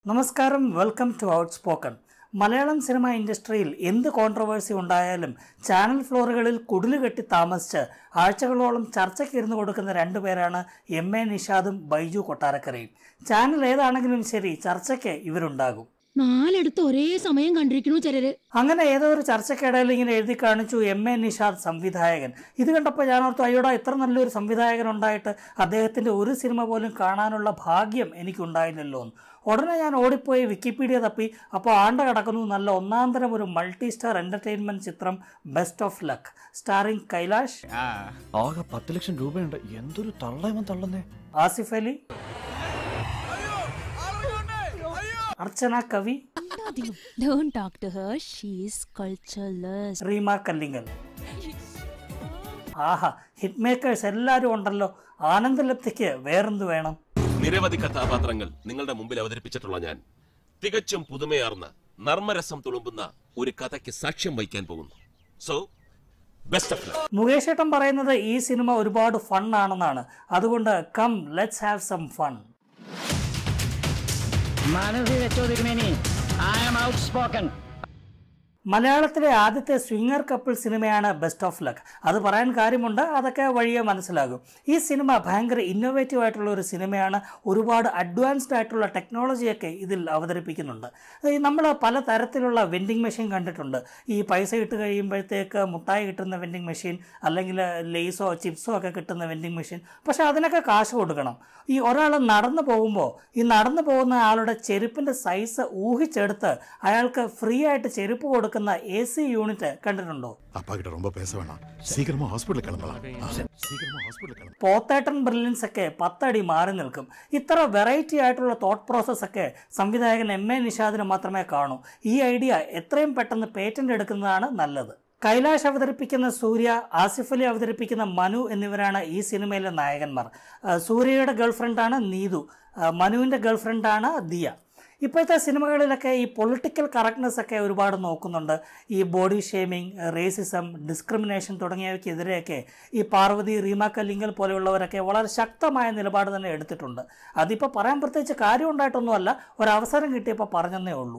നമസ്കാരം welcome to out spoken Malayalam cinema ഇൻഡസ്ട്രിയിൽ എന്ത് കോൺട്രവേഴ്സി ഉണ്ടായാലും ചാനൽ ഫ്ലോറുകളിൽ കുടിലുകെട്ടി താമസിച്ച് ആഴ്ചകളോളം ചർച്ചയ്ക്ക് ഇരുന്ന് കൊടുക്കുന്ന രണ്ടുപേരാണ് എം എ നിഷാദും ബൈജു കൊട്ടാരക്കരയും ചാനൽ ഏതാണെങ്കിലും ശരി ചർച്ചയ്ക്ക് ഇവരുണ്ടാകും നാലെടുത്ത് ഒരേ സമയം കണ്ടിരിക്കണു ചിലര് അങ്ങനെ ഏതോ ഒരു ചർച്ചയ്ക്കിടയിൽ ഇങ്ങനെ എഴുതി കാണിച്ചു എം എ നിഷാദ് സംവിധായകൻ ഇത് കണ്ടപ്പോൾ ഞാൻ ഓർത്തു അയ്യോടാ ഇത്ര നല്ലൊരു സംവിധായകൻ ഉണ്ടായിട്ട് അദ്ദേഹത്തിൻ്റെ ഒരു സിനിമ പോലും കാണാനുള്ള ഭാഗ്യം എനിക്കുണ്ടായില്ലല്ലോ എന്ന് ഉടനെ ഞാൻ ഓടിപ്പോയി വിക്കിപീഡിയ തപ്പി അപ്പോൾ ആണ്ട കിടക്കുന്നു നല്ല ഒന്നാന്തരം ഒരു മൾട്ടി സ്റ്റാർ എൻ്റർടൈൻമെൻറ്റ് ചിത്രം best of luck starring Kailash ആകെ പത്ത് ലക്ഷം രൂപയുണ്ട് എന്തൊരു തള്ളയവൻ തള്ളുന്നേ ആസിഫ് അലി അർച്ചന കവി Don't talk to her. She's cultureless. Rima Kallingal ആഹാ ഹിറ്റ് മേക്കേഴ്സ് എല്ലാവരും ഉണ്ടല്ലോ ആനന്ദലബ്ധിക്ക് വേറെന്ത് വേണം നിരവധി കഥാപാത്രങ്ങൾ നിങ്ങളുടെ മുമ്പിൽ അവതരിപ്പിച്ചിട്ടുള്ള ഞാൻ തികച്ചും പുതുമയാർന്ന നർമ്മരസം തുളുമ്പുന്ന ഒരു കഥയ്ക്ക് സാക്ഷ്യം വഹിക്കാൻ പോകുന്നു so best of luck Mukesh ഏട്ടൻ പറയുന്നത് ഈ സിനിമ ഒരുപാട് ഫൺ ആണെന്നാണ് അതുകൊണ്ട് come let's have some fun മനസ്സിൽ വെച്ചോ തിരുമേനി ഐ ആം ഔട്ട് സ്പോക്കൺ മലയാളത്തിലെ ആദ്യത്തെ സ്വിംഗർ കപ്പിൾ സിനിമയാണ് ബെസ്റ്റ് ഓഫ് ലക്ക് അത് പറയാൻ കാര്യമുണ്ട് അതൊക്കെ വഴിയെ മനസ്സിലാകും ഈ സിനിമ ഭയങ്കര ഇന്നോവേറ്റീവ് ആയിട്ടുള്ള ഒരു സിനിമയാണ് ഒരുപാട് അഡ്വാൻസ്ഡ് ആയിട്ടുള്ള ടെക്നോളജിയൊക്കെ ഇതിൽ അവതരിപ്പിക്കുന്നുണ്ട് ഈ നമ്മൾ പല തരത്തിലുള്ള വെൻഡിങ് മെഷീൻ കണ്ടിട്ടുണ്ട് ഈ പൈസ ഇട്ട് കഴിയുമ്പോഴത്തേക്ക് മുട്ടായി കിട്ടുന്ന വെൻഡിങ് മെഷീൻ അല്ലെങ്കിൽ ലേസോ ചിപ്സോ ഒക്കെ കിട്ടുന്ന വെൻഡിങ് മെഷീൻ പക്ഷേ അതിനൊക്കെ കാശ് കൊടുക്കണം ഈ ഒരാൾ നടന്നു പോകുമ്പോൾ ഈ നടന്നു പോകുന്ന ആളുടെ ചെരുപ്പിൻ്റെ സൈസ് ഊഹിച്ചെടുത്ത് അയാൾക്ക് ഫ്രീ ആയിട്ട് ചെരുപ്പ് കൊടുക്കുന്ന എ സി യൂണിറ്റ് കണ്ടിട്ടുണ്ടോ அப்பா கிட்ட ரொம்ப பேச வேணாம் சீக்கிரமா ஹாஸ்பிட்டல் கிளம்பலாம் ஆ, சீக்கிரமா ஹாஸ்பிட்டல் கிளம்பலாம் പോത്തേട്ടൻ ബ്രില്യൻസ് ഒക്കെ പത്തടി മാറി നിൽക്കും ഇത്ര വെറൈറ്റി ആയിട്ടുള്ള തോട്ട് പ്രോസസ് ഒക്കെ സംവിധായകൻ എം എ നിഷാദിന് മാത്രമേ കാണൂ ഈ ഐഡിയ എത്രയും പെട്ടെന്ന് പേറ്റന്റ് എടുക്കുന്നതാണ് നല്ലത് കൈലാഷ് അവതരിപ്പിക്കുന്ന സൂര്യ ആസിഫ് അലി അവതരിപ്പിക്കുന്ന മനു എന്നിവരാണ് ഈ സിനിമയിലെ നായകന്മാർ ആ, സൂര്യയുടെ ഗേൾഫ്രണ്ടാണ് നീതു ആ, മനുവിൻ്റെ ഗേൾഫ്രണ്ടാണ് ദിയ ഇപ്പോഴത്തെ സിനിമകളിലൊക്കെ ഈ പൊളിറ്റിക്കൽ കറക്റ്റ്നെസ് ഒക്കെ ഒരുപാട് നോക്കുന്നുണ്ട് ഈ ബോഡി ഷേമിങ് റേസിസം ഡിസ്ക്രിമിനേഷൻ തുടങ്ങിയവയ്ക്കെതിരെയൊക്കെ ഈ പാർവതി റീമ കല്ലിങ്കൽ പോലെയുള്ളവരൊക്കെ വളരെ ശക്തമായ നിലപാട് തന്നെ എടുത്തിട്ടുണ്ട് അതിപ്പോൾ പറയാൻ പ്രത്യേകിച്ച് കാര്യം ഉണ്ടായിട്ടൊന്നുമല്ല ഒരവസരം കിട്ടിയപ്പോൾ പറഞ്ഞെന്നേ ഉള്ളൂ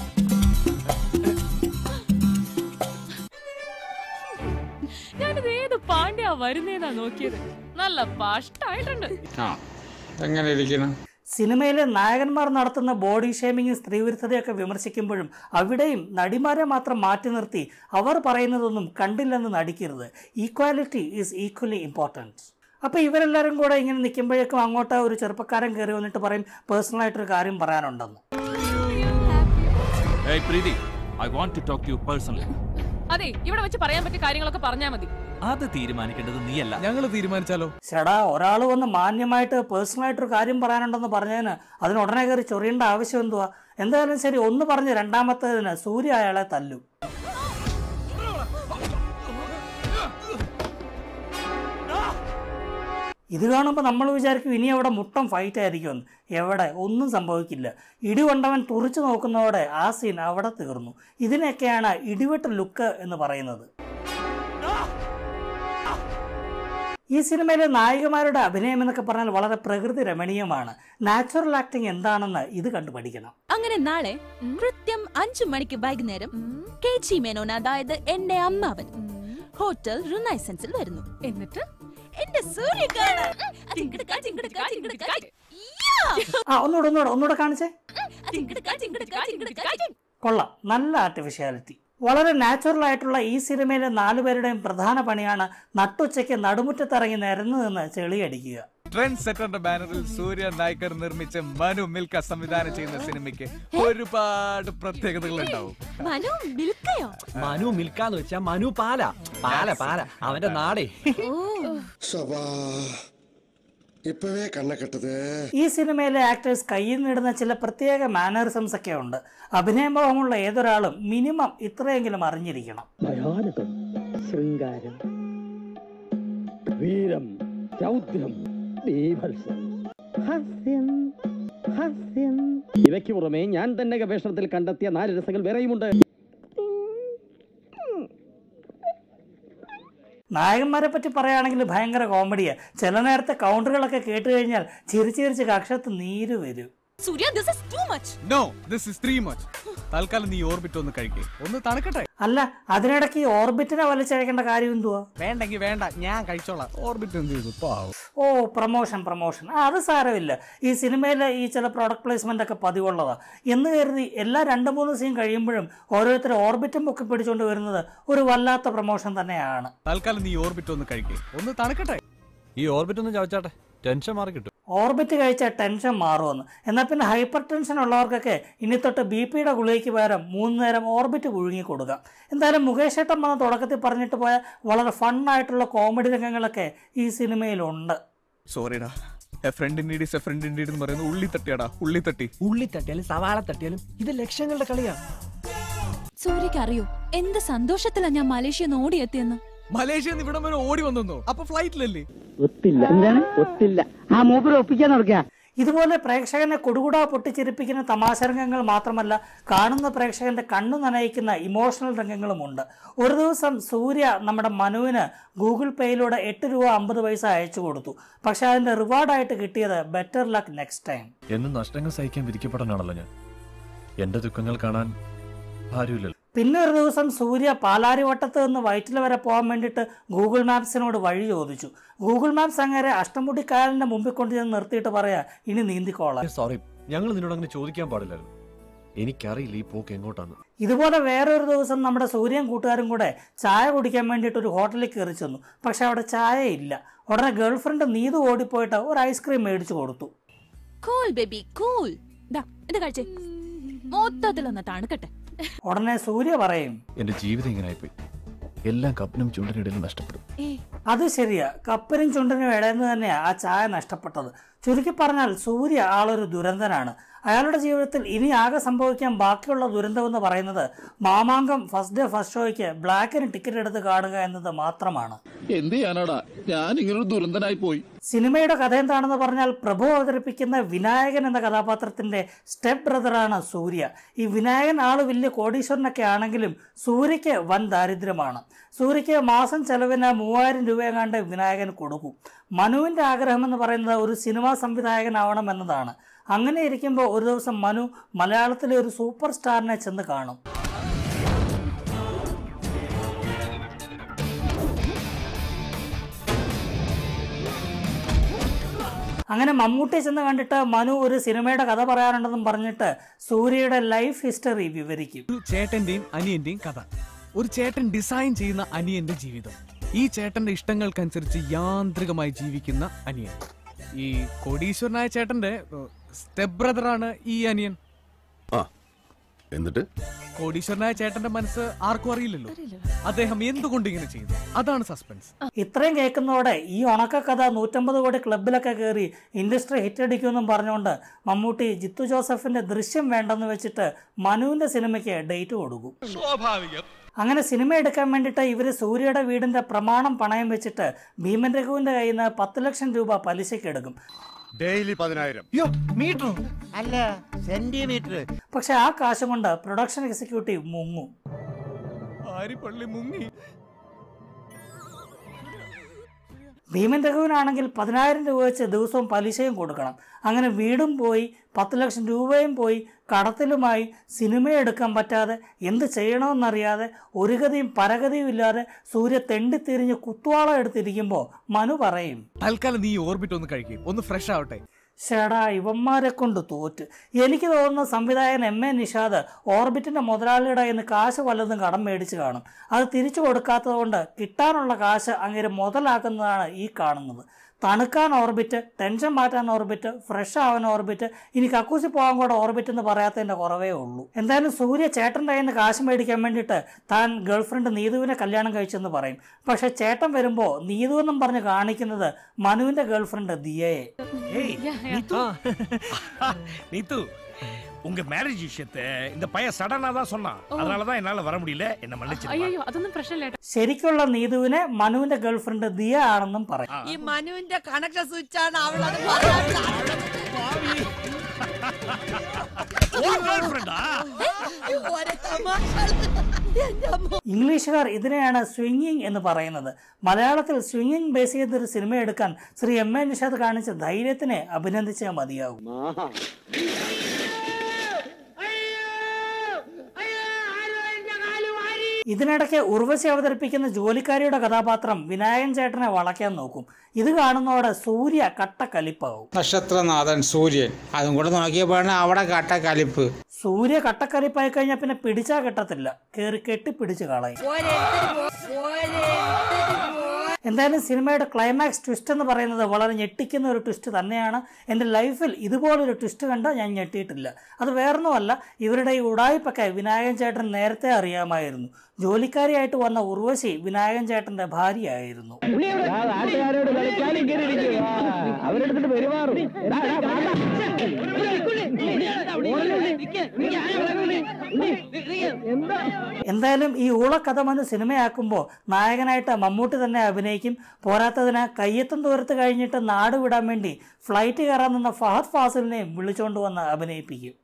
ഞാനിത് ഏത് പാണ്ഡ്യ വരുന്നേന്നാ നോക്കിയത് നല്ല പഷ്ടായിട്ടുണ്ട് എങ്ങനെ ഇരിക്കണം സിനിമയിലെ നായകന്മാർ നടത്തുന്ന ബോഡി ഷേമിങ്ങും സ്ത്രീവിരുദ്ധതയൊക്കെ വിമർശിക്കുമ്പോഴും അവിടെയും നടിമാരെ മാത്രം മാറ്റി നിർത്തി അവർ പറയുന്നതൊന്നും കണ്ടില്ലെന്ന് നടിക്കരുത് ഈക്വാലിറ്റി ഈസ് ഈക്വലി ഇമ്പോർട്ടൻറ്റ് അപ്പോൾ ഇവരെല്ലാവരും കൂടെ ഇങ്ങനെ നിൽക്കുമ്പോഴേക്കും അങ്ങോട്ട് ഒരു ചെറുപ്പക്കാരൻ കയറി വന്നിട്ട് പറയും പേഴ്സണലായിട്ടൊരു കാര്യം പറയാനുണ്ടെന്ന് Hey Preeti, I want to talk to you personally. അതെ ഇവിടെ വെച്ച് പറയാൻ പറ്റിയ കാര്യങ്ങളൊക്കെ പറഞ്ഞാ മതി അത് തീരുമാനിക്കേണ്ടത് നീയല്ല ഞങ്ങൾ തീരുമാനിച്ചാലോ ചേടാ ഒരാൾ വന്ന് മാന്യമായിട്ട് പേഴ്സണലായിട്ടൊരു കാര്യം പറയാനുണ്ടെന്ന് പറഞ്ഞതിന് അതിന് ഉടനെ കയറി ചൊറിയേണ്ട ആവശ്യം എന്തുവാ എന്തായാലും ശരി ഒന്ന് പറഞ്ഞ് രണ്ടാമത്തേതിന് സൂര്യ അയാളെ തല്ലും ഇത് കാണുമ്പോൾ നമ്മൾ വിചാരിക്കും ഇനി അവിടെ മുട്ടം ഫൈറ്റ് ആയിരിക്കുമെന്ന് എവിടെ ഒന്നും സംഭവിക്കില്ല ഇടി കൊണ്ടവൻ തുറിച്ചു നോക്കുന്നതോടെ ആ സീൻ അവിടെ തീർന്നു ഇതിനൊക്കെയാണ് ഇടിവെട്ട് ലുക്ക് എന്ന് പറയുന്നത് ഈ സിനിമയിലെ നായികമാരുടെ അഭിനയം എന്നൊക്കെ പറഞ്ഞാൽ വളരെ പ്രകൃതി രമണീയമാണ് നാച്ചുറൽ ആക്ടിങ് എന്താണെന്ന് ഇത് കണ്ടു പഠിക്കണം അങ്ങനെ നാളെ കൃത്യം അഞ്ചു മണിക്ക് വൈകുന്നേരം കെ ജി മേനോൻ അതായത് എന്റെ അമ്മാവൻ ഹോട്ടൽ റിനൈസൻസിൽ വരുന്നു എന്നിട്ട് എന്റെ സൂര്യ കാണാൻ ചിങ്കിടുക്കാ, ചിങ്കിടുക്കാ, ചിങ്കിടുക്കാ. യ്യാ! ആ ഒന്നുകൂടെ ഒന്നുകൂടെ ഒന്നുകൂടെ കാണിച്ചേ ചിങ്കിടുക്കാ, ചിങ്കിടുക്കാ, ചിങ്കിടുക്കാ. കൊള്ളാം നല്ല ആർട്ടിഫിഷ്യാലിറ്റി വളരെ നാച്ചുറൽ ആയിട്ടുള്ള ഈ സിനിമയിലെ നാലുപേരുടെയും പ്രധാന പണിയാണ് നട്ടുച്ചയ്ക്ക് നടുമുറ്റത്തിറങ്ങി നിരന്നു നിന്ന് ചെളിയടിക്കുക ട്രെൻഡ് സെറ്ററിന്റെ ബാനറിൽ സൂര്യ നായ്ക്കർ നിർമ്മിച്ച മനു മിൽക്ക സംവിധാനം ചെയ്യുന്ന സിനിമയ്ക്ക് ഒരുപാട് പ്രത്യേകതകൾ ഉണ്ടാവും മനു മിൽക്കയോ മനു മിൽക്കാന്ന് വെച്ചാ മനു പാല പാല പാല അവന്റെ നാടേ சபா இப்பவே கண்ணை கட்டுது ഈ സിനിമയിലെ ആക്ടേഴ്സ് കയ്യിൽ നിടുന്ന ചില പ്രത്യേക മാനറിസംസ് ഒക്കെ ഉണ്ട് അഭിനയമോഹമുള്ള ഏതൊരാളും മിനിമം ഇത്രയെങ്കിലും അറിഞ്ഞിരിക്കണം ഭയാനകം ശൃംഗാരം വീരം രൗദ്രം ബീഭത്സം ഹാസ്യം ഹാസ്യം ഇവയ്ക്ക് പുറമെ ഞാൻ തന്നെ ഗവേഷണത്തിൽ കണ്ടെത്തിയ നാല് രസങ്ങൾ വേറെയുമുണ്ട് നായകന്മാരെ പറ്റി പറയുകയാണെങ്കിൽ ഭയങ്കര കോമഡിയാണ് ചില നേരത്തെ കൗണ്ടറുകളൊക്കെ കേട്ട് കഴിഞ്ഞാൽ ചിരിച്ച് ചിരിച്ച് കക്ഷത്ത് നീര് വരും Surya this is too much no this is three much തൽക്കാലം നീ ഓർബിറ്റ് ഒന്ന് കഴിക്കേ ഒന്ന് തണുക്കട്ടെ അല്ല അതിനിടയ്ക്ക് ഈ ഓർബിറ്റിനെ വലിച്ചഴക്കേണ്ട കാര്യം എന്തുവാ വേണ്ടെങ്കി വേണ്ട ഞാൻ കഴിച്ചോളാം ഓർബിറ്റ് എന്ത് ചെയ്തു പാവം ഓ പ്രൊമോഷൻ പ്രൊമോഷൻ ആ അത് സാരമില്ല ഈ സിനിമയിലെ ഈ ചില പ്രോഡക്റ്റ് പ്ലേസ്മെന്റ് ഒക്കെ പതിവുള്ളതാ എന്ന് കരുതി എല്ലാ രണ്ട് മൂന്ന് സീൻ കഴിയുമ്പോഴും ഓരോരുത്തർ ഓർബിറ്റും പൊക്കി പിടിച്ചുകൊണ്ട് വരുന്നത് ഒരു വല്ലാത്ത പ്രൊമോഷൻ തന്നെയാണ് തൽക്കാലം നീ ഓർബിറ്റ് ഒന്ന് കഴിക്കേ ഒന്ന് തണുക്കട്ടെ ഈ ഓർബിറ്റ് ഒന്ന് ചവച്ചാട്ടെ ടെൻഷൻ മാറി കിട്ടും ഓർബിറ്റ് കഴിച്ചാൽ ടെൻഷൻ മാറുമെന്ന് എന്നാൽ പിന്നെ ഹൈപ്പർ ടെൻഷൻ ഉള്ളവർക്കൊക്കെ ഇനി തൊട്ട് ബി പിയുടെ ഗുളികയ്ക്ക് പകരം മൂന്ന് നേരം ഓർബിറ്റ് പുഴുങ്ങി കൊടുക്കാം എന്തായാലും മുകേഷ് ഏട്ടൻ വന്ന തുടക്കത്തിൽ പറഞ്ഞിട്ട് പോയ വളരെ ഫണ്ണായിട്ടുള്ള കോമഡി രംഗങ്ങളൊക്കെ ഈ സിനിമയിലുണ്ട് സോറിടാ a friend indeed is a friend indeed എന്ന് പറയുന്നത് ഉള്ളി തട്ടിയാടാ ഉള്ളി തട്ടി ഉള്ളി തട്ടിയാലും സവാള തട്ടിയാലും ഇത് ലക്ഷങ്ങളുടെ കളിയാ സൂര്യക്ക് അറിയോ എന്ത് സന്തോഷത്തിലാ ഞാൻ മലേഷ്യ ഓടിയെത്തിയെന്ന് മലേഷ്യ ഇവിടം വരെ ഓടി വന്നു അപ്പൊ ഫ്ലൈറ്റിലല്ലേ ഒത്തില്ല എന്താണ് ഒത്തില്ല ആ മൂപ്പര് ഒപ്പിക്കാൻ നടക്കുക ഇതുപോലെ പ്രേക്ഷകനെ കൊടുകുടാ പൊട്ടിച്ചിരിപ്പിക്കുന്ന തമാശ രംഗങ്ങൾ മാത്രമല്ല കാണുന്ന പ്രേക്ഷകന്റെ കണ്ണു നനയിക്കുന്ന ഇമോഷണൽ രംഗങ്ങളുമുണ്ട് ഒരു ദിവസം സൂര്യ നമ്മുടെ മനുവിന് ഗൂഗിൾ പേയിലൂടെ എട്ട് രൂപ അമ്പത് പൈസ അയച്ചു കൊടുത്തു പക്ഷെ അതിന്റെ റിവാർഡായിട്ട് കിട്ടിയത് ബെറ്റർ ലക്ക് നെക്സ്റ്റ് ടൈം എന്നും നഷ്ടങ്ങൾ സഹിക്കാൻ വിധിക്കപ്പെടാനാണല്ലോ ഞാൻ എന്റെ ദുഃഖങ്ങൾ കാണാൻ ആരുമില്ലല്ലോ പിന്നെ ഒരു ദിവസം സൂര്യ പാലാരിവട്ടത്ത് നിന്ന് വയറ്റിൽ വരെ പോകാൻ വേണ്ടിയിട്ട് ഗൂഗിൾ മാപ്സിനോട് വഴി ചോദിച്ചു ഗൂഗിൾ മാപ്സ് അങ്ങനെ അഷ്ടമുടിക്കായലിന്റെ മുമ്പിൽ കൊണ്ട് ചെന്ന് നിർത്തിയിട്ട് പറയാ ഇനി നീന്തിക്കോളാം സോറി ഞങ്ങൾ നിന്നോട് അങ്ങനെ ചോദിക്കാൻ പാടില്ലായിരുന്നു എനിക്കറിയില്ല ഈ പോക്ക് എങ്ങോട്ടാണ് ഇതുപോലെ വേറൊരു ദിവസം നമ്മുടെ സൂര്യൻ കൂട്ടുകാരും കൂടെ ചായ കുടിക്കാൻ വേണ്ടിയിട്ട് ഒരു ഹോട്ടലിൽ കയറി ചെന്നു പക്ഷെ അവിടെ ചായ ഇല്ല ഉടനെ ഗേൾഫ്രണ്ട് നീതു ഓടിപ്പോയിട്ട് ഒരു ഐസ്ക്രീം മേടിച്ചു കൊടുത്തു കൂൾ ബേബി കൂൾ ദാ ഇത് കഴിച്ചേ മൊത്തത്തിലൊന്ന് തണുക്കട്ടെ ഉടനെ സൂര്യ പറയും എന്റെ ജീവിതം ഇങ്ങനെ ആയിപ്പോയി എല്ലാം കപ്പിനും ചുണ്ടിനിടയിലും നഷ്ടപ്പെടും അത് ശരിയാ കപ്പനും ചുണ്ടിനും ഇടയെന്ന് തന്നെയാ ആ ചായ നഷ്ടപ്പെട്ടത് ചുരുക്കി പറഞ്ഞാൽ സൂര്യ ആളൊരു ദുരന്തനാണ് അയാളുടെ ജീവിതത്തിൽ ഇനി ആകെ സംഭവിക്കാൻ ബാക്കിയുള്ള ദുരന്തമെന്ന് പറയുന്നത് മാമാങ്കം ഫസ്റ്റ് ഡേ ഫസ്റ്റ് ഷോയ്ക്ക് ബ്ലാക്കിന് ടിക്കറ്റ് എടുത്ത് കാണുക എന്നത് മാത്രമാണ് എന്ത് ചെയ്യാനാടാ ഞാൻ ഇങ്ങനൊരു ദുരന്തനായി പോയി സിനിമയുടെ കഥ എന്താണെന്ന് പറഞ്ഞാൽ പ്രഭു അവതരിപ്പിക്കുന്ന വിനായകൻ എന്ന കഥാപാത്രത്തിന്റെ സ്റ്റെപ്പ് ബ്രദറാണ് സൂര്യ ഈ വിനായകൻ ആള് വലിയ കോടീശ്വരനൊക്കെ ആണെങ്കിലും സൂര്യയ്ക്ക് വൻ ദാരിദ്ര്യമാണ് സൂര്യയ്ക്ക് മാസം ചെലവിന് മൂവായിരം രൂപയെങ്ങാണ്ട് വിനായകൻ കൊടുക്കും മനുവിന്റെ ആഗ്രഹം എന്ന് പറയുന്നത് ഒരു സിനിമാ സംവിധായകനാവണം എന്നതാണ് അങ്ങനെ ഇരിക്കുമ്പോൾ ഒരു ദിവസം മനു മലയാളത്തിലെ ഒരു സൂപ്പർ സ്റ്റാറിനെ ചെന്ന് കാണും അങ്ങനെ മമ്മൂട്ടി ചെന്ന് കണ്ടിട്ട് മനു ഒരു സിനിമയുടെ കഥ പറയാനുണ്ടെന്നും പറഞ്ഞിട്ട് സൂര്യയുടെ ലൈഫ് ഹിസ്റ്ററി വിവരിക്കും ഒരു ചേട്ടന്റെയും അനിയന്റെയും കഥ ഒരു ചേട്ടൻ ഡിസൈൻ ചെയ്യുന്ന അനിയന്റെ ജീവിതം ഈ ചേട്ടന്റെ ഇഷ്ടങ്ങൾക്കനുസരിച്ച് യാന്ത്രികമായി ജീവിക്കുന്ന അനിയൻ ഈ കോടീശ്വരനായ ചേട്ടന്റെ സ്റ്റെപ്പ് ബ്രദറാണ് ഈ അനിയൻ ആ എന്നിട്ട് കോടീശ്വരനായ ചേട്ടന്റെ മനസ്സ് ആർക്കും അറിയില്ലല്ലോ അദ്ദേഹം എന്തുകൊണ്ട് ഇങ്ങനെ ചെയ്തു അതാണ് സസ്പെൻസ് ഇത്രയും കേൾക്കുന്നതോടെ ഈ ഉണക്ക കഥ നൂറ്റമ്പത് കോടി ക്ലബിലൊക്കെ കയറി ഇൻഡസ്ട്രി ഹിറ്റ് അടിക്കുമെന്നും പറഞ്ഞുകൊണ്ട് മമ്മൂട്ടി ജിത്തു ജോസഫിന്റെ ദൃശ്യം വേണ്ടെന്ന് വെച്ചിട്ട് മനുവിന്റെ സിനിമയ്ക്ക് ഡേറ്റ് കൊടുക്കും സ്വാഭാവികം അങ്ങനെ സിനിമ എടുക്കാൻ വേണ്ടിയിട്ട് ഇവർ സൂര്യയുടെ വീടിന്റെ പ്രമാണം പണയം വെച്ചിട്ട് ഭീമൻ രഘുവിന്റെ കയ്യിൽ നിന്ന് പത്ത് ലക്ഷം രൂപ പലിശയ്ക്ക് എടുക്കും ഡെയിലി പതിനായിരം മീറ്റർ അല്ല സെന്റിമീറ്റർ പക്ഷെ ആ കാശ് കൊണ്ട് പ്രൊഡക്ഷൻ എക്സിക്യൂട്ടീവ് മുങ്ങും ആരിപ്പള്ളി മുങ്ങി ഭീമൻ രഘുവിനാണെങ്കിൽ പതിനായിരം രൂപ വെച്ച് ദിവസവും പലിശയും കൊടുക്കണം അങ്ങനെ വീടും പോയി പത്ത് ലക്ഷം രൂപയും പോയി കടത്തിലുമായി സിനിമ എടുക്കാൻ പറ്റാതെ എന്ത് ചെയ്യണമെന്നറിയാതെ ഒരു ഗതിയും പരഗതിയും ഇല്ലാതെ സൂര്യ തെണ്ടിത്തിരിഞ്ഞ് കുത്തുവാള എടുത്തിരിക്കുമ്പോൾ മനു പറയും തൽക്കാലം നീ ഓർബിറ്റ് ഒന്ന് കഴിക്കും ഒന്ന് ഫ്രഷ് ആവട്ടെ ചേടാ ഇവന്മാരെ കൊണ്ട് തോറ്റ് എനിക്ക് തോന്നുന്ന സംവിധായകൻ എം എ നിഷാദ് ഓർബിറ്റിന്റെ മുതലാളിയുടെ കയ്യിൽ നിന്ന് കാശ് വല്ലതും കടം മേടിച്ച് കാണും അത് തിരിച്ചു കൊടുക്കാത്തത് കൊണ്ട് കിട്ടാനുള്ള കാശ് അങ്ങനെ മുതലാക്കുന്നതാണ് ഈ കാണുന്നത് തണുക്കാൻ ഓർബിറ്റ് ടെൻഷൻ മാറ്റാൻ ഓർബിറ്റ് ഫ്രഷ് ആവാൻ ഓർബിറ്റ് ഇനി കക്കൂസി പോകാൻ കൂടെ ഓർബിറ്റ് എന്ന് പറയാത്തതിന്റെ കുറവേ ഉള്ളൂ എന്തായാലും സൂര്യ ചേട്ടൻ്റെ കയ്യിൽ നിന്ന് കാശ് മേടിക്കാൻ വേണ്ടിയിട്ട് താൻ ഗേൾഫ്രണ്ട് നീതുവിനെ കല്യാണം കഴിച്ചെന്ന് പറയും പക്ഷെ ചേട്ടൻ വരുമ്പോൾ നീതു എന്നും പറഞ്ഞ് കാണിക്കുന്നത് മനുവിന്റെ ഗേൾഫ്രണ്ട് ദിയയെ ஏய் நீத்து நீத்து உங்க மேரேஜ் விஷயத்த இந்த பையன் சடனா தான் சொன்னான் அதனாலதான் என்னால வர முடியல என்ன மன்னிச்சிருங்க അയ്യോ അതൊന്നും പ്രശ്നമില്ല ഏട്ടാ. ശരിക്കുള്ള നീതുവിനെ മനുവിന്റെ ഗേൾഫ്രണ്ട് ദിയ ആണെന്നും പറയും ഈ മനുവിന്റെ കണക്ഷൻ സ്വിച്ച് ആണ് അവളത് പറയാൻ ഇംഗ്ലീഷുകാർ ഇതിനെയാണ് സ്വിംഗിങ് എന്ന് പറയുന്നത് മലയാളത്തിൽ സ്വിംഗിങ് ബേസ് ചെയ്തൊരു സിനിമ എടുക്കാൻ ശ്രീ എം എ നിഷാദ് കാണിച്ച ധൈര്യത്തിനെ അഭിനന്ദിച്ചേ മതിയാകും ഇതിനിടയ്ക്ക് ഉർവശി അവതരിപ്പിക്കുന്ന ജോലിക്കാരിയുടെ കഥാപാത്രം വിനായകൻ ചേട്ടനെ വളയ്ക്കാൻ നോക്കും ഇത് കാണുന്നതോടെ സൂര്യ കട്ടക്കലിപ്പാവും നക്ഷത്രനാഥൻ സൂര്യൻ അതും കൂടെ നോക്കിയപ്പോഴാണ് അവിടെ കട്ട കലിപ്പ് സൂര്യ കട്ടക്കലിപ്പായി കഴിഞ്ഞാൽ പിന്നെ പിടിച്ചാ കിട്ടത്തില്ല കേറി കെട്ടി പിടിച്ച് കളയും എന്തായാലും സിനിമയുടെ ക്ലൈമാക്സ് ട്വിസ്റ്റ് എന്ന് പറയുന്നത് വളരെ ഞെട്ടിക്കുന്ന ഒരു ട്വിസ്റ്റ് തന്നെയാണ് എൻ്റെ ലൈഫിൽ ഇതുപോലൊരു ട്വിസ്റ്റ് കണ്ട് ഞാൻ ഞെട്ടിയിട്ടില്ല അത് വേറൊന്നുമല്ല ഇവരുടെ ഈ ഉടായ്പൊക്കെ വിനായകൻ ചേട്ടൻ നേരത്തെ അറിയാമായിരുന്നു ജോലിക്കാരിയായിട്ട് വന്ന ഉർവശി വിനായകൻ ചേട്ടൻ്റെ ഭാര്യയായിരുന്നു നാട്ടുകാരോട് കളിക്കാൻ ഇങ്ങനെ ഇരിക്കുക അവരെടുത്തിട്ട് പെരുമാറും എടാ, എടാ, വാടാ. എന്തായാലും ഈ ഊളക്കഥമന് സിനിമയാക്കുമ്പോൾ നായകനായിട്ട് മമ്മൂട്ടി തന്നെ അഭിനയിക്കും പോരാത്തതിന് കയ്യെത്തും ദൂരത്ത് കഴിഞ്ഞിട്ട് നാട് വിടാൻ വേണ്ടി ഫ്ലൈറ്റ് കയറാൻ നിന്ന ഫഹദ് ഫാസിലിനെയും വിളിച്ചുകൊണ്ട് വന്ന് അഭിനയിപ്പിക്കും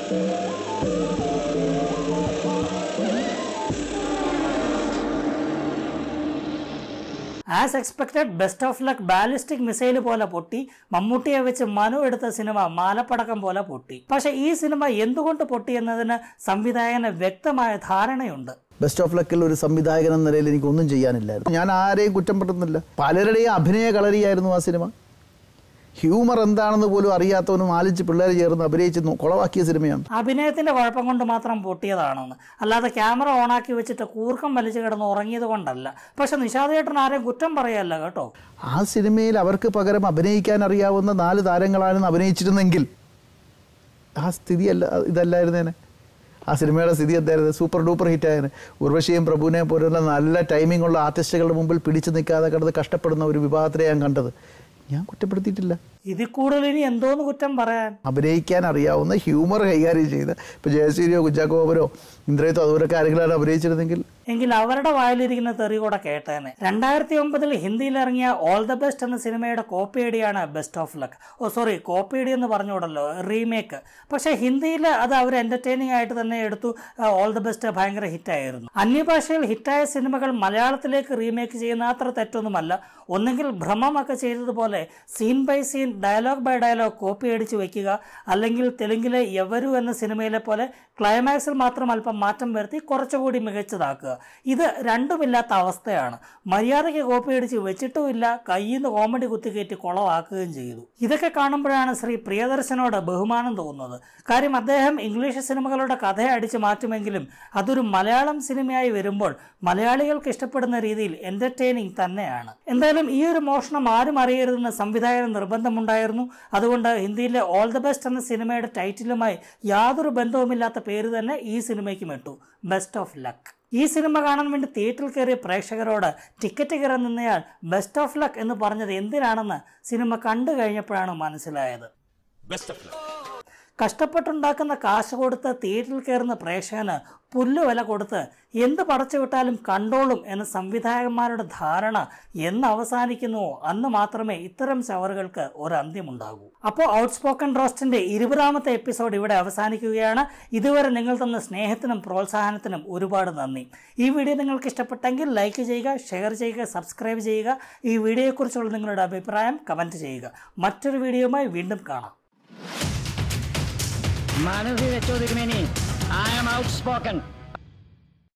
as expected best of luck ballistic missile പോലെ പൊട്ടി മമ്മൂട്ടിയെ വെച്ച് മനു എടുത്ത സിനിമ മാലപ്പടക്കം പോലെ പൊട്ടി പക്ഷെ ഈ സിനിമ എന്തുകൊണ്ട് പൊട്ടി എന്നതിന് സംവിധായകന് വ്യക്തമായ ധാരണയുണ്ട് ബെസ്റ്റ് ഓഫ് ലക്കിൽ ഒരു സംവിധായകൻ എന്ന നിലയിൽ എനിക്കൊന്നും ചെയ്യാനില്ലായിരുന്നു ഞാൻ ആരെയും കുറ്റം പെടുന്നില്ല പലരുടെയും അഭിനയ കളരിയായിരുന്നു ആ സിനിമ ഹ്യൂമർ എന്താണെന്ന് പോലും അറിയാത്തവനും ആലിച്ച് പിള്ളേർ ചേർന്ന് അഭിനയിച്ച് നോ- കുളവാക്കിയ സിനിമയാണ് അഭിനയത്തിന്റെ കുഴപ്പം കൊണ്ട് മാത്രം പൊട്ടിയതാണെന്ന് അല്ലാതെ ക്യാമറ ഓണാക്കി വെച്ചിട്ട് കൂർക്കം വലിച്ചു കിടന്ന് ഉറങ്ങിയത് കൊണ്ടല്ല പക്ഷെ നിഷാദ് ചേട്ടൻ ആരെയും കുറ്റം പറയല്ല കേട്ടോ ആ സിനിമയിൽ അവർക്ക് പകരം അഭിനയിക്കാൻ അറിയാവുന്ന നാല് താരങ്ങളാണ് അഭിനയിച്ചിരുന്നെങ്കിൽ ആ സ്ഥിതിയല്ല ഇതല്ലായിരുന്നേനെ ആ സിനിമയുടെ സ്ഥിതി എന്തായിരുന്നു സൂപ്പർ ഡൂപ്പർ ഹിറ്റായതിന് ഉർവശിയും പ്രഭുവിനെ പോലുള്ള നല്ല ടൈമിംഗ് ഉള്ള ആർട്ടിസ്റ്റുകളുടെ മുമ്പിൽ പിടിച്ചു നിൽക്കാതെ കിടന്ന് കഷ്ടപ്പെടുന്ന ഒരു വിഭാഗത്തിനെ ഞാൻ കണ്ടത് ഞാൻ കുറ്റപ്പെടുത്തിയിട്ടില്ല ഇതിൽ കൂടുതൽ ഇനി എന്തോന്ന് കുറ്റം പറയാൻ അഭിനയിക്കാൻ അറിയാവുന്ന ഹ്യൂമർ കൈകാര്യം ചെയ്ത് ഇപ്പോൾ ജയസൂര്യോ കുഞ്ചാക്കോ ബോബനോ ഇന്ദ്രയത്തോ അതുപോലൊക്കെ ആരെങ്കിലും അഭിനയിച്ചിരുന്നെങ്കിൽ എങ്കിൽ അവരുടെ വായിലിരിക്കുന്ന തെറി കൂടെ കേട്ടേനെ രണ്ടായിരത്തി ഒമ്പതിൽ ഹിന്ദിയിൽ ഇറങ്ങിയ ഓൾ ദ ബെസ്റ്റ് എന്ന സിനിമയുടെ കോപ്പിയടിയാണ് best of luck oh sorry കോപ്പിയടി എന്ന് പറഞ്ഞുകൂടല്ലോ റീമേക്ക് പക്ഷേ ഹിന്ദിയിൽ അത് അവർ എന്റർടൈനിങ് ആയിട്ട് തന്നെ എടുത്തു ഓൾ ദ ബെസ്റ്റ് ഭയങ്കര ഹിറ്റായിരുന്നു അന്യഭാഷയിൽ ഹിറ്റായ സിനിമകൾ മലയാളത്തിലേക്ക് റീമേക്ക് ചെയ്യുന്ന അത്ര തെറ്റൊന്നുമല്ല ഒന്നുകിൽ ഭ്രമമൊക്കെ ചെയ്തതുപോലെ scene by scene dialogue by dialogue copy അടിച്ച് വെക്കുക അല്ലെങ്കിൽ തെലുങ്കിലെ എവരു എന്ന സിനിമയിലെ പോലെ ക്ലൈമാക്സിൽ മാത്രം അല്പം മാറ്റം വരുത്തി കുറച്ചുകൂടി മികച്ചതാക്കുക ഇത് രണ്ടുമില്ലാത്ത അവസ്ഥയാണ് മര്യാദയ്ക്ക് കോപ്പി അടിച്ച് വെച്ചിട്ടുമില്ല കയ്യിൽ നിന്ന് കോമഡി കുത്തിക്കയറ്റി കുളമാക്കുകയും ചെയ്തു ഇതൊക്കെ കാണുമ്പോഴാണ് ശ്രീ പ്രിയദർശനോട് ബഹുമാനം തോന്നുന്നത് കാര്യം അദ്ദേഹം ഇംഗ്ലീഷ് സിനിമകളുടെ കഥ അടിച്ച് മാറ്റുമെങ്കിലും അതൊരു മലയാളം സിനിമയായി വരുമ്പോൾ മലയാളികൾക്ക് ഇഷ്ടപ്പെടുന്ന രീതിയിൽ എന്റർടൈനിങ് തന്നെയാണ് എന്തായാലും ഈ ഒരു മോഷണം ആരും അറിയരുതെന്ന് സംവിധായകന് നിർബന്ധമുണ്ടായിരുന്നു അതുകൊണ്ട് ഹിന്ദിയിലെ ഓൾ ദ ബെസ്റ്റ് എന്ന സിനിമയുടെ ടൈറ്റിലുമായി യാതൊരു ബന്ധവുമില്ലാത്ത പേര് തന്നെ ഈ സിനിമയ്ക്കും ഇട്ടു ബെസ്റ്റ് ഓഫ് ലക്ക് ഈ സിനിമ കാണാൻ വേണ്ടി തിയേറ്ററിൽ കയറിയ പ്രേക്ഷകരോട് ടിക്കറ്റ് കയറാൻ നിന്നയാൾ ബെസ്റ്റ് ഓഫ് ലക്ക് എന്ന് പറഞ്ഞത് എന്തിനാണെന്ന് സിനിമ കണ്ടു കഴിഞ്ഞപ്പോഴാണ് മനസ്സിലായത് ബെസ്റ്റ് ഓഫ് ലക്ക് കഷ്ടപ്പെട്ടുണ്ടാക്കുന്ന കാശ് കൊടുത്ത് തിയേറ്ററിൽ കയറുന്ന പ്രേക്ഷകന് പുല്ല് വില കൊടുത്ത് എന്ത് പടച്ചു വിട്ടാലും കണ്ടോളും എന്ന സംവിധായകന്മാരുടെ ധാരണ എന്ന് അവസാനിക്കുന്നുവോ അന്ന് മാത്രമേ ഇത്തരം ചവറുകൾക്ക് ഒരു അന്ത്യമുണ്ടാകൂ അപ്പോൾ ഔട്ട്സ്പോക്കൺ റോസ്റ്റിന്റെ ഇരുപതാമത്തെ എപ്പിസോഡ് ഇവിടെ അവസാനിക്കുകയാണ് ഇതുവരെ നിങ്ങൾ തന്ന സ്നേഹത്തിനും പ്രോത്സാഹനത്തിനും ഒരുപാട് നന്ദി ഈ വീഡിയോ നിങ്ങൾക്ക് ഇഷ്ടപ്പെട്ടെങ്കിൽ ലൈക്ക് ചെയ്യുക ഷെയർ ചെയ്യുക സബ്സ്ക്രൈബ് ചെയ്യുക ഈ വീഡിയോയെക്കുറിച്ചുള്ള നിങ്ങളുടെ അഭിപ്രായം കമൻറ്റ് ചെയ്യുക മറ്റൊരു വീഡിയോയുമായി വീണ്ടും കാണാം മനസ്സിൽ വെച്ചോ തിരുമേനി ഐ ആം ഔട്ട് സ്പോക്കൺ